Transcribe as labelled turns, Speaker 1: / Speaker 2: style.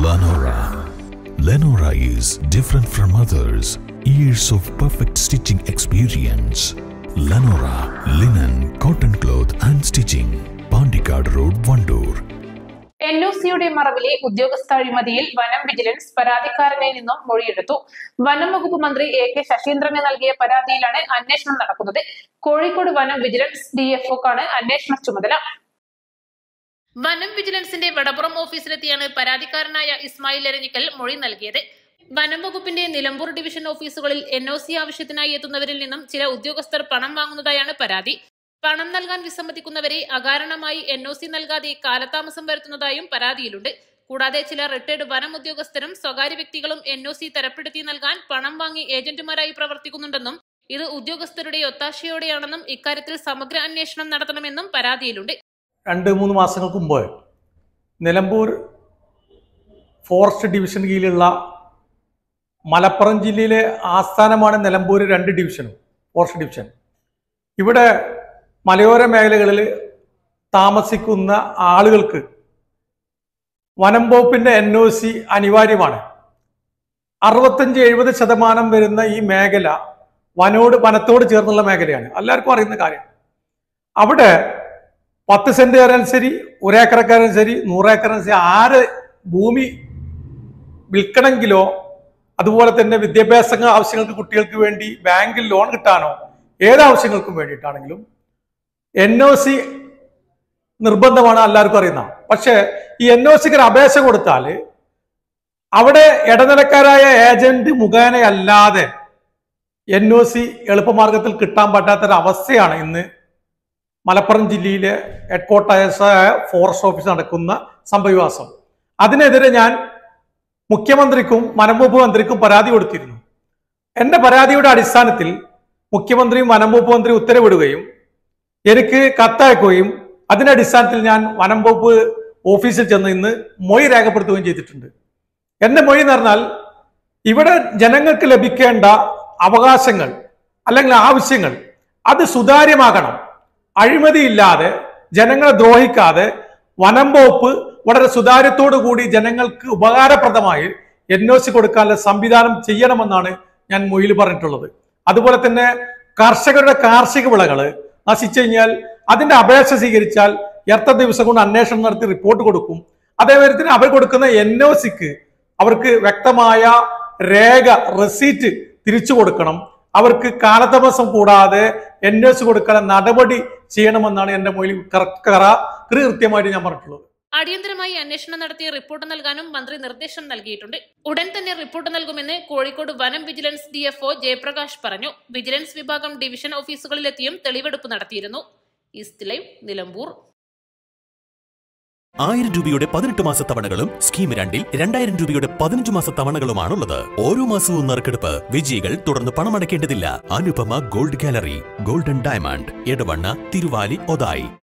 Speaker 1: Lenora. Lenora is different from others. Years of perfect stitching experience. Lenora linen, cotton cloth and stitching. Pandikad Road, Vandoor.
Speaker 2: N O സിയുടെ മറവിലെ ഉദ്യോഗസ്ഥ അഴിമതിയിൽ വനം vigilance പരാതിക്കാരനിൽ നിന്നും മൊഴിയെടുത്തു വനം വകുപ്പ് മന്ത്രി എ കെ ശശീന്ദ്രന് നൽകിയ പരാതിയിലാണ് അന്വേഷണം നടക്കുന്നത് കോഴിക്കോട് വനം വിജിലൻസ് ഡിഎഫ്ഒക്കാണ് അന്വേഷണ ചുമതല വനം വിജിലൻസിന്റെ വടപ്പുറം ഓഫീസിലെത്തിയാണ് പരാതിക്കാരനായ ഇസ്മായിൽ എരഞ്ഞിക്കൽ മൊഴി നൽകിയത് വനം വകുപ്പിന്റെ നിലമ്പൂർ ഡിവിഷൻ ഓഫീസുകളിൽ എൻ ഒ സി ആവശ്യത്തിനായി എത്തുന്നവരിൽ നിന്നും ചില ഉദ്യോഗസ്ഥർ പണം വാങ്ങുന്നതായാണ് പരാതി പണം നൽകാൻ വിസമ്മതിക്കുന്നവരെ അകാരണമായി എൻ ഒ സി നൽകാതെ കാലതാമസം വരുത്തുന്നതായും പരാതിയിലുണ്ട് കൂടാതെ ചില റിട്ടയർഡ് വനം ഉദ്യോഗസ്ഥരും സ്വകാര്യ വ്യക്തികളും എൻ ഒ സി തരപ്പെടുത്തി നൽകാൻ പണം വാങ്ങി ഏജന്റുമാരായി പ്രവർത്തിക്കുന്നുണ്ടെന്നും ഇത് ഉദ്യോഗസ്ഥരുടെ ഒത്താശയോടെയാണെന്നും ഇക്കാര്യത്തിൽ സമഗ്ര അന്വേഷണം നടത്തണമെന്നും പരാതിയിലുണ്ട്
Speaker 3: രണ്ട് മൂന്ന് മാസങ്ങൾക്ക് മുമ്പ് നിലമ്പൂർ ഫോറസ്റ്റ് ഡിവിഷൻ കീഴിലുള്ള മലപ്പുറം ജില്ലയിലെ ആസ്ഥാനമാണ് നിലമ്പൂർ രണ്ട് ഡിവിഷനും ഫോറസ്റ്റ് ഡിവിഷൻ ഇവിടെ മലയോര മേഖലകളിൽ താമസിക്കുന്ന ആളുകൾക്ക് വനം വകുപ്പിന്റെ എൻ ഒ സി അനിവാര്യമാണ് അറുപത്തഞ്ച് എഴുപത് ശതമാനം വരുന്ന ഈ മേഖല വനോട് വനത്തോട് ചേർന്നുള്ള മേഖലയാണ് എല്ലാവർക്കും അറിയുന്ന കാര്യം അവിടെ പത്ത് സെന്റുകാരൻ ശരി ഒരേക്കറക്കാരൻ ശരി നൂറേക്കറൻ ശരി ആര് ഭൂമി വിൽക്കണമെങ്കിലോ അതുപോലെ തന്നെ വിദ്യാഭ്യാസ ആവശ്യങ്ങൾക്ക് കുട്ടികൾക്ക് വേണ്ടി ബാങ്കിൽ ലോൺ കിട്ടാനോ ഏത് ആവശ്യങ്ങൾക്കും വേണ്ടിയിട്ടാണെങ്കിലും എൻ ഒ സി നിർബന്ധമാണ് എല്ലാവർക്കും അറിയുന്ന പക്ഷേ ഈ എൻ ഒ സിക്ക് ഒരു അപേക്ഷ കൊടുത്താൽ അവിടെ ഇടനിലക്കാരായ ഏജന്റ് മുഖേനയല്ലാതെ എൻ ഒ സി എളുപ്പമാർഗത്തിൽ കിട്ടാൻ പറ്റാത്തൊരു അവസ്ഥയാണ് ഇന്ന് മലപ്പുറം ജില്ലയിലെ ഹെഡ്ക്വാർട്ടേഴ്സായ ഫോറസ്റ്റ് ഓഫീസ് നടക്കുന്ന സംഭവവികാസം അതിനെതിരെ ഞാൻ മുഖ്യമന്ത്രിക്കും വനംവകുപ്പ് മന്ത്രിക്കും പരാതി കൊടുത്തിരുന്നു എന്റെ പരാതിയുടെ അടിസ്ഥാനത്തിൽ മുഖ്യമന്ത്രിയും വനംവകുപ്പ് മന്ത്രിയും ഉത്തരവിടുകയും എനിക്ക് കത്തയക്കുകയും അതിന്റെ അടിസ്ഥാനത്തിൽ ഞാൻ വനം വകുപ്പ് ഓഫീസിൽ ചെന്ന് ഇന്ന് മൊഴി രേഖപ്പെടുത്തുകയും ചെയ്തിട്ടുണ്ട് എന്റെ മൊഴി എന്ന് പറഞ്ഞാൽ ഇവിടെ ജനങ്ങൾക്ക് ലഭിക്കേണ്ട അവകാശങ്ങൾ അല്ലെങ്കിൽ ആവശ്യങ്ങൾ അത് സുതാര്യമാകണം അഴിമതിയില്ലാതെ ജനങ്ങളെ ദ്രോഹിക്കാതെ വനം വകുപ്പ് വളരെ സുതാര്യത്തോടു കൂടി ജനങ്ങൾക്ക് ഉപകാരപ്രദമായി എൻ ഒ സി കൊടുക്കാനുള്ള സംവിധാനം ചെയ്യണമെന്നാണ് ഞാൻ മൊഴിയിൽ പറഞ്ഞിട്ടുള്ളത് അതുപോലെ തന്നെ കർഷകരുടെ കാർഷിക വിളകൾ നശിച്ചു കഴിഞ്ഞാൽ അതിന്റെ അപേക്ഷ സ്വീകരിച്ചാൽ എത്ര ദിവസം കൊണ്ട് അന്വേഷണം നടത്തി റിപ്പോർട്ട് കൊടുക്കും അതേപോലെ തന്നെ അവർ കൊടുക്കുന്ന എൻ ഒ സിക്ക് അവർക്ക് വ്യക്തമായ രേഖ റെസീറ്റ് തിരിച്ചു കൊടുക്കണം അവർക്ക് കാലതാമസം കൂടാതെ എൻ ഒ സി കൊടുക്കാൻ നടപടി ചെയ്യണമെന്നാണ് എന്റെ മൊഴിയിൽ കൃത്യമായിട്ട് ഞാൻ പറഞ്ഞിട്ടുള്ളത്
Speaker 2: അടിയന്തരമായി അന്വേഷണം നടത്തി റിപ്പോർട്ട് നൽകാനും മന്ത്രി നിർദ്ദേശം നൽകിയിട്ടുണ്ട് ഉടൻ തന്നെ റിപ്പോർട്ട് നൽകുമെന്ന് കോഴിക്കോട് വനം വിജിലൻസ് ഡിഎഫ്ഒ ജയപ്രകാശ് പറഞ്ഞു വിജിലൻസ് വിഭാഗം ഡിവിഷൻ ഓഫീസുകളിലെത്തിയും തെളിവെടുപ്പ് നടത്തിയിരുന്നു ഈസ്റ്റ് ലൈവ് നിലമ്പൂർ
Speaker 4: ആയിരം രൂപയുടെ പതിനെട്ട് മാസ തവണകളും സ്കീം രണ്ടിൽ രണ്ടായിരം രൂപയുടെ പതിനഞ്ച് മാസ തവണകളുമാണുള്ളത് ഓരോ മാസവും നറുക്കെടുപ്പ് വിജയികൾ തുടർന്ന് പണമടയ്ക്കേണ്ടതില്ല Anupama gold gallery golden diamond Edavanna Thiruvali Othayi